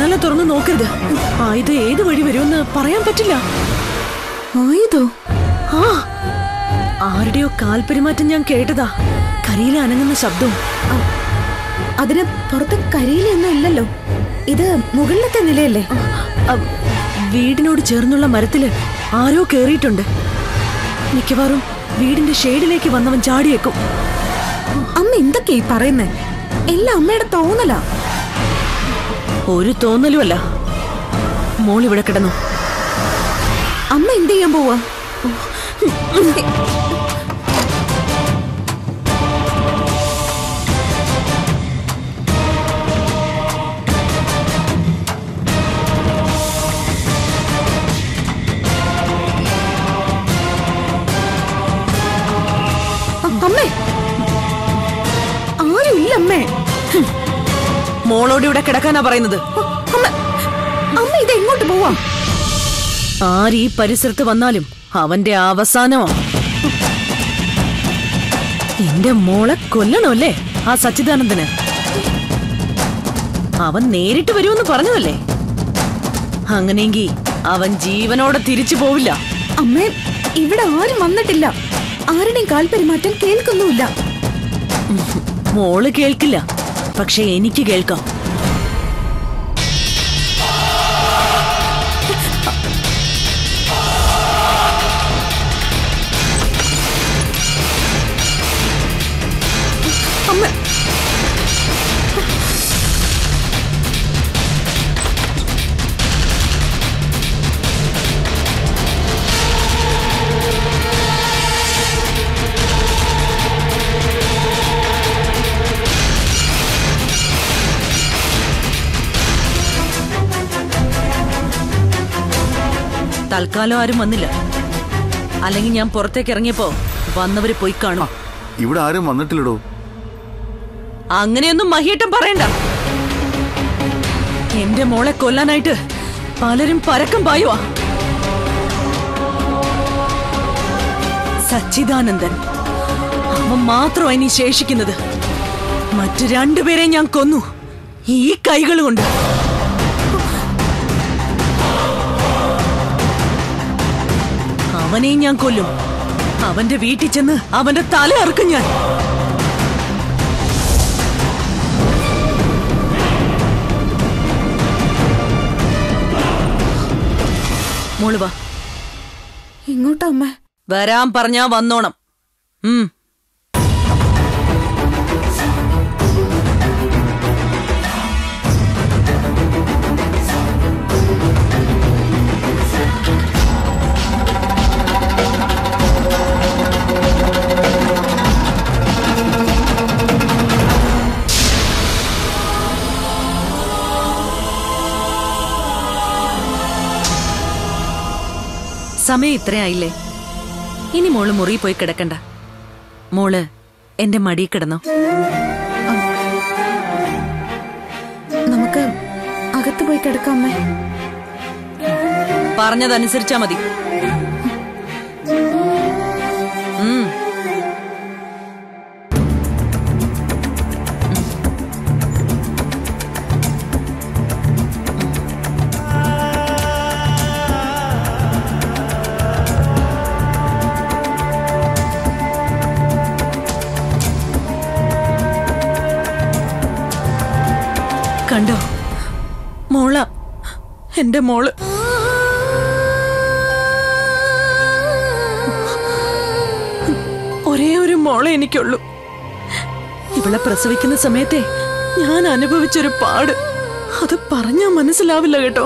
ജനാല തുറന്ന് നോക്കരുത് ആയുധം ഏത് വഴി വരുമെന്ന് പറയാൻ പറ്റില്ല ആയുധോ ആ ആരുടെയോ കാൽപെരുമാറ്റം ഞാൻ കേട്ടതാ കരിയില അനങ്ങുന്ന ശബ്ദവും അതിന് പുറത്ത് കരിയിലൊന്നും ഇല്ലല്ലോ ഇത് മുകളിലത്തെ നിലയല്ലേ അ, വീടിനോട് ചേർന്നുള്ള മരത്തില് ആരോ കേറിയിട്ടുണ്ട് മിക്കവാറും വീടിന്റെ ഷെയ്ഡിലേക്ക് വന്നവൻ ചാടിയേക്കും അമ്മ എന്തൊക്കെയാ ഈ പറയുന്നേ എല്ലാം അമ്മയുടെ തോന്നലാ ഒരു തോന്നലുമല്ല മോൾ ഇവിടെ കിടന്നു അമ്മ എന്ത് ചെയ്യാൻ പോവാ അ- അമ്മേ ആരും ഇല്ല അമ്മേ മോളോട് ഇവിടെ കിടക്കാനാ പറയുന്നത് അ- അമ്മ അമ്മ ഇത് എങ്ങോട്ട് പോവാ ആര് ഈ പരിസരത്ത് വന്നാലും അവന്റെ അവസാനമാ എന്റെ മോളെ കൊല്ലണമല്ലേ ആ സച്ചിദാനന്ദന് അവൻ നേരിട്ട് വരുമെന്ന് പറഞ്ഞതല്ലേ അങ്ങനെയെങ്കിൽ അവൻ ജീവനോടെ തിരിച്ചു പോവില്ല അമ്മേ ഇവിടെ ആരും വന്നിട്ടില്ല ആരുടെയും കാൽപെരുമാറ്റം കേൾക്കുന്നുമില്ല മോള് കേൾക്കില്ല പക്ഷെ എനിക്ക് കേൾക്കാം അമ്മ തൽക്കാലം ആരും വന്നില്ല അല്ലെങ്കിൽ ഞാൻ പുറത്തേക്ക് ഇറങ്ങിയപ്പോ വന്നവര് പോയി കാണും ഇവിടെ ആരും വന്നിട്ടില്ലടോ അങ്ങനെയൊന്നും മഹിയേട്ടൻ പറയണ്ട എന്റെ മോളെ കൊല്ലാനായിട്ട് പലരും പരക്കം പായുവാ സച്ചിദാനന്ദൻ അവൻ മാത്രമാണ് ഇനി ശേഷിക്കുന്നത് മറ്റു രണ്ടുപേരെ ഞാൻ കൊന്നു ഈ കൈകൾ കൊണ്ട് അവനെയും ഞാൻ കൊല്ലും അവന്റെ വീട്ടിൽ ചെന്ന് അവന്റെ തല അറുക്കും ഞാൻ മോള് വാ എങ്ങോട്ടാ അമ്മ വരാൻ പറഞ്ഞാ വന്നോണം ഉം സമയം ഇത്രയായില്ലേ ഇനി മോള് മുറി പോയി കിടക്കണ്ട മോള് എന്റെ മടി കിടന്നോ നമുക്ക് അകത്ത് പോയി കിടക്കാം അമ്മേ പറഞ്ഞതനുസരിച്ചാ മതി ഉം. കണ്ടോ മോള എന്റെ മോള് ഒരേ ഒരു മോളെ എനിക്കുള്ളൂ ഇവളെ പ്രസവിക്കുന്ന സമയത്തെ ഞാൻ അനുഭവിച്ചൊരു പാട് അത് പറഞ്ഞാ മനസ്സിലാവില്ല കേട്ടോ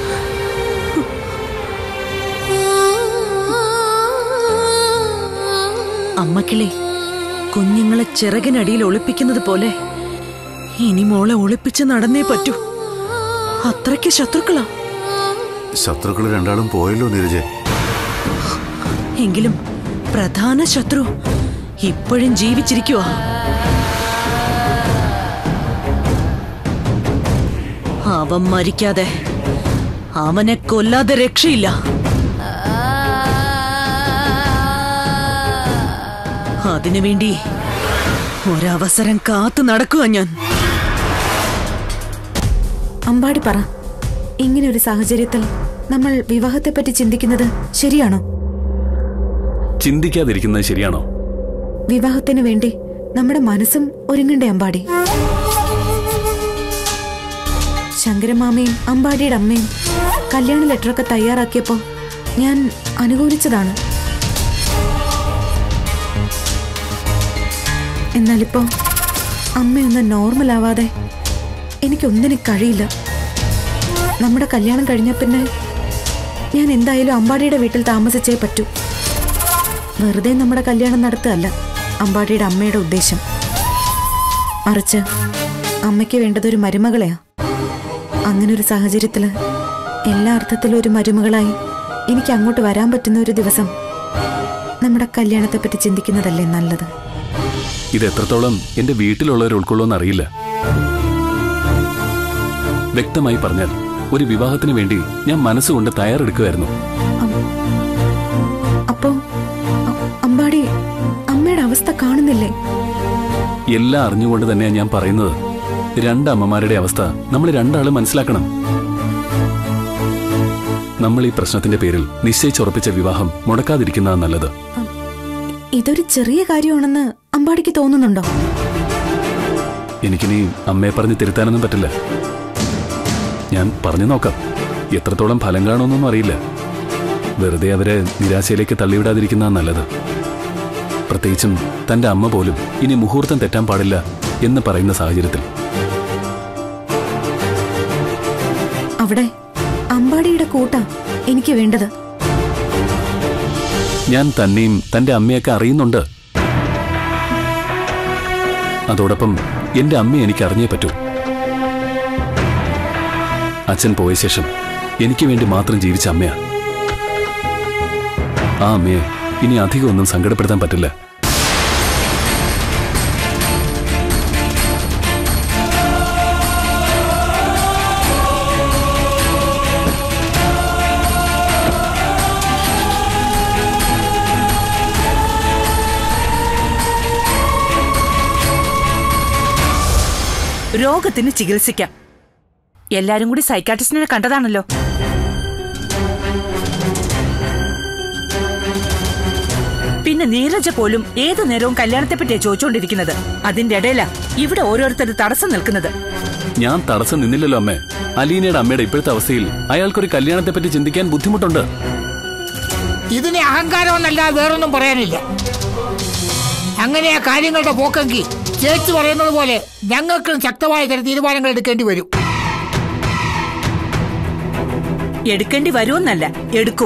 അമ്മക്കിളി കുഞ്ഞുങ്ങളെ ചിറകിനടിയിൽ ഒളിപ്പിക്കുന്നത് പോലെ ഇനി മോളെ ഒളിപ്പിച്ച് നടന്നേ പറ്റൂ അത്രയ്ക്ക് ശത്രുക്കളാ ശത്രുക്കൾ രണ്ടാളും പോയല്ലോ നീരജെ എങ്കിലും പ്രധാന ശത്രു ഇപ്പോഴും ജീവിച്ചിരിക്കുവാ അവൻ മരിക്കാതെ അവനെ കൊല്ലാതെ രക്ഷയില്ല അതിനുവേണ്ടി ഒരവസരം കാത്തു നടക്കുക ഞാൻ അമ്പാടി പറ ഇങ്ങനെ ഒരു സാഹചര്യത്തിൽ നമ്മൾ വിവാഹത്തെപ്പറ്റി ചിന്തിക്കുന്നത് ശരിയാണോ ചിന്തിക്കാതിരിക്കുന്നത് ശരിയാണോ വിവാഹത്തിന് വേണ്ടി നമ്മുടെ മനസ്സും ഒരുങ്ങണ്ടേ അമ്പാടി ശങ്കരമാമയും അമ്പാടിയുടെ അമ്മയും കല്യാണ ലെറ്ററൊക്കെ തയ്യാറാക്കിയപ്പോൾ ഞാൻ അനുകൂലിച്ചതാണ് എന്നാലിപ്പോ അമ്മയൊന്ന് നോർമൽ ആവാതെ എനിക്കൊന്നിനും കഴിയില്ല നമ്മുടെ കല്യാണം കഴിഞ്ഞ പിന്നെ ഞാൻ എന്തായാലും അമ്പാടിയുടെ വീട്ടിൽ താമസിച്ചേ പറ്റൂ വെറുതെ നമ്മുടെ കല്യാണം നടത്തുകയല്ല അമ്പാടിയുടെ അമ്മയുടെ ഉദ്ദേശം മറിച്ച് അമ്മയ്ക്ക് വേണ്ടത് ഒരു മരുമകളെയാ അങ്ങനെ ഒരു സാഹചര്യത്തില് എല്ലാ അർത്ഥത്തിലും ഒരു മരുമകളായി എനിക്ക് അങ്ങോട്ട് വരാൻ പറ്റുന്ന ഒരു ദിവസം നമ്മുടെ കല്യാണത്തെപ്പറ്റി ചിന്തിക്കുന്നതല്ലേ നല്ലത് ഇത് എത്രത്തോളം എന്റെ വീട്ടിലുള്ളവർ ഉൾക്കൊള്ളുമെന്ന് അറിയില്ല വ്യക്തമായി പറഞ്ഞാൽ ഒരു വിവാഹത്തിന് വേണ്ടി ഞാൻ മനസ്സുകൊണ്ട് തയ്യാറെടുക്കുമായിരുന്നു അപ്പോ അ- അമ്പാടി അമ്മയുടെ അവസ്ഥ കാണുന്നില്ലേ എല്ലാം അറിഞ്ഞുകൊണ്ട് തന്നെയാണ് ഞാൻ പറയുന്നത് രണ്ട് അമ്മമാരുടെ അവസ്ഥ നമ്മൾ രണ്ടാളും മനസ്സിലാക്കണം നമ്മൾ ഈ പ്രശ്നത്തിന്റെ പേരിൽ നിശ്ചയിച്ചുറപ്പിച്ച വിവാഹം മുടക്കാതിരിക്കുന്നതാണ് നല്ലത് ഇതൊരു ചെറിയ കാര്യമാണെന്ന് അമ്പാടിക്ക് തോന്നുന്നുണ്ടോ എനിക്കിനി അമ്മയെ പറഞ്ഞ് തിരുത്താനൊന്നും പറ്റില്ല ഞാൻ പറഞ്ഞു നോക്കാം എത്രത്തോളം ഫലം കാണുമെന്നൊന്നും അറിയില്ല വെറുതെ അവരെ നിരാശയിലേക്ക് തള്ളിവിടാതിരിക്കുന്നതാണ് നല്ലത് പ്രത്യേകിച്ചും തന്റെ അമ്മ പോലും ഇനി മുഹൂർത്തം തെറ്റാൻ പാടില്ല എന്ന് പറയുന്ന സാഹചര്യത്തിൽ അവിടെ അമ്പാടിയുടെ കൂട്ടാ എനിക്ക് വേണ്ടത് ഞാൻ തന്നെയും തന്റെ അമ്മയൊക്കെ അറിയുന്നുണ്ട് അതോടൊപ്പം എന്റെ അമ്മയെ എനിക്ക് അറിഞ്ഞേ പറ്റൂ അച്ഛൻ പോയ ശേഷം എനിക്ക് വേണ്ടി മാത്രം ജീവിച്ച അമ്മയാ ആ അമ്മയെ ഇനി അധികം ഒന്നും സങ്കടപ്പെടുത്താൻ പറ്റില്ല രോഗത്തിന് ചികിത്സിക്കാം എല്ലാരും കൂടി സൈക്കാട്രിസ്റ്റിനെ കണ്ടതാണല്ലോ പിന്നെ നീരജ പോലും ഏതു നേരവും കല്യാണത്തെ പറ്റിയാ ചോദിച്ചുകൊണ്ടിരിക്കുന്നത് അതിന്റെ ഇടയിലാ ഇവിടെ ഓരോരുത്തർ തടസ്സം നിൽക്കുന്നത് ഞാൻ തടസ്സം നിന്നില്ലല്ലോ അമ്മേ അലീനയുടെ അമ്മയുടെ ഇപ്പോഴത്തെ അവസ്ഥയിൽ അയാൾക്കൊരു കല്യാണത്തെപ്പറ്റി ചിന്തിക്കാൻ ബുദ്ധിമുട്ടുണ്ട് ഇതിന് അഹങ്കാരമെന്നല്ലാതെ വേറൊന്നും പറയാനില്ല അങ്ങനെയാ കാര്യങ്ങളുടെ പോക്കെങ്കിൽ ചേച്ചി പറയുന്നത് പോലെ ഞങ്ങൾക്കും ശക്തമായ ചില തീരുമാനങ്ങൾ എടുക്കേണ്ടി വരും എടുക്കേണ്ടി വരുമെന്നല്ല എടുക്കും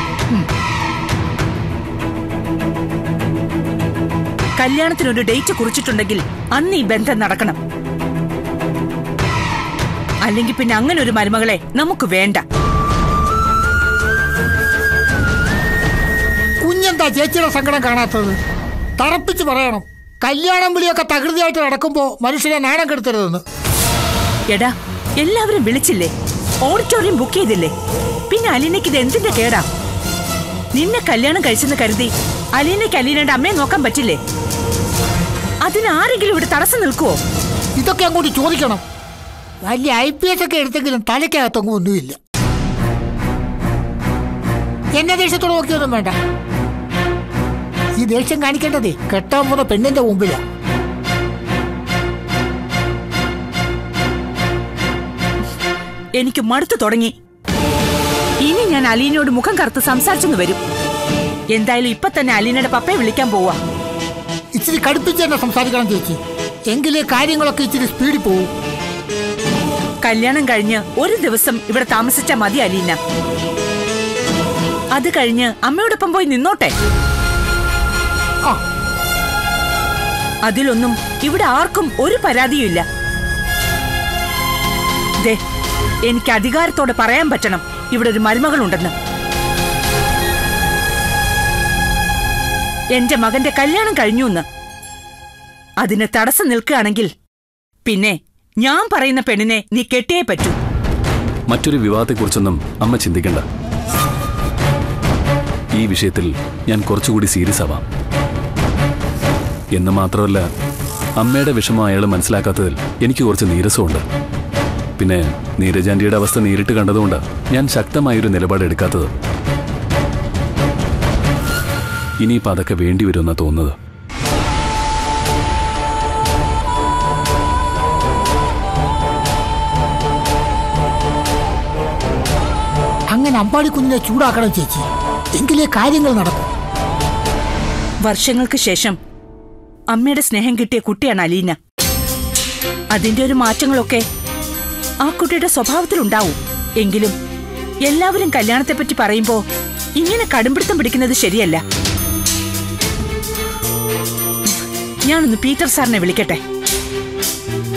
കല്യാണത്തിനൊരു ഡേറ്റ് കുറിച്ചിട്ടുണ്ടെങ്കിൽ അന്ന് ഈ ബന്ധം നടക്കണം അല്ലെങ്കിൽ പിന്നെ അങ്ങനെ ഒരു മരുമകളെ നമുക്ക് വേണ്ട കുഞ്ഞെന്താ ചേച്ചിയുടെ സങ്കടം കാണാത്തത് തറപ്പിച്ച് പറയണം കല്യാണം വിളിയൊക്കെ തകൃതിയായിട്ട് നടക്കുമ്പോ മനുഷ്യനെ നാണം കെടുത്തരുതെന്ന് എടാ എല്ലാവരും വിളിച്ചില്ലേ ഓഡിറ്റോറിയം ബുക്ക് ചെയ്തില്ലേ പിന്നെ അലീനയ്ക്ക് ഇത് എന്തിന്റെ കേടാ നിന്നെ കല്യാണം കഴിച്ചെന്ന് കരുതി അലീനയ്ക്ക് അലീനയുടെ അമ്മയെ നോക്കാൻ പറ്റില്ലേ അതിന് ആരെങ്കിലും ഇവിടെ തടസ്സം നിൽക്കുവോ ഇതൊക്കെ അങ്ങോട്ട് ചോദിക്കണം വലിയ ഐ പി എസ് ഒക്കെ എടുത്തെങ്കിലും തലയ്ക്കകത്തൊന്നും ഒന്നുമില്ല എന്നെ ദേഷ്യത്തോട് നോക്കിയൊന്നും വേണ്ട ഈ ദേഷ്യം കാണിക്കേണ്ടതേ കെട്ടാൻ പോകുന്ന പെണ്ണിന്റെ മുമ്പിലാ എനിക്ക് മടുത്തു തുടങ്ങി ഇനി ഞാൻ അലീനയോട് മുഖം കറുത്ത് സംസാരിച്ചെന്ന് വരും എന്തായാലും ഇപ്പൊ തന്നെ അലീനയുടെ പപ്പയെ വിളിക്കാൻ പോവാ ഇച്ചിരി കടുപ്പിച്ച് തന്നെ സംസാരിക്കണം ചേച്ചി എങ്കിലേ കാര്യങ്ങളൊക്കെ ഇച്ചിരി സ്പീഡിൽ പോവും കല്യാണം കഴിഞ്ഞ് ഒരു ദിവസം ഇവിടെ താമസിച്ചാ മതി അലീന അത് കഴിഞ്ഞ് അമ്മയോടൊപ്പം പോയി നിന്നോട്ടെ ആ അതിലൊന്നും ഇവിടെ ആർക്കും ഒരു പരാതിയുമില്ല ദേ എനിക്ക് അധികാരത്തോടെ പറയാൻ പറ്റണം ഇവിടെ ഒരു മരുമകളുണ്ടെന്ന് എന്റെ മകന്റെ കല്യാണം കഴിഞ്ഞു എന്ന് അതിന് തടസ്സം നിൽക്കുകയാണെങ്കിൽ പിന്നെ ഞാൻ പറയുന്ന പെണ്ണിനെ നീ കെട്ടിയേ പറ്റൂ മറ്റൊരു വിവാഹത്തെക്കുറിച്ചൊന്നും അമ്മ ചിന്തിക്കണ്ട ഈ വിഷയത്തിൽ ഞാൻ കുറച്ചുകൂടി സീരിയസ് ആവാം എന്ന് മാത്രമല്ല അമ്മയുടെ വിഷമം അയാൾ മനസ്സിലാക്കാത്തതിൽ എനിക്ക് കുറച്ച് നീരസമുണ്ട് പിന്നെ നീരജാന്റിയുടെ അവസ്ഥ നേരിട്ട് കണ്ടതുകൊണ്ടാണ് ഞാൻ ശക്തമായൊരു നിലപാട് എടുക്കാത്തത് ഇനിയിപ്പോൾ അതൊക്കെ വേണ്ടി വരുമെന്നാ തോന്നുന്നത് അങ്ങനെ അമ്പാടി കുഞ്ഞിനെ ചൂടാക്കണം ചേച്ചി എങ്കിലേ കാര്യങ്ങൾ നടക്കും വർഷങ്ങൾക്ക് ശേഷം അമ്മയുടെ സ്നേഹം കിട്ടിയ കുട്ടിയാണ് അലീന അതിന്റെ ഒരു മാറ്റങ്ങളൊക്കെ ആ കുട്ടിയുടെ സ്വഭാവത്തിലുണ്ടാവും എങ്കിലും എല്ലാവരും കല്യാണത്തെപ്പറ്റി പറയുമ്പോ ഇങ്ങനെ കടുംപിടുത്തം പിടിക്കുന്നത് ശരിയല്ല ഞാനൊന്ന് പീറ്റർ സാറിനെ വിളിക്കട്ടെ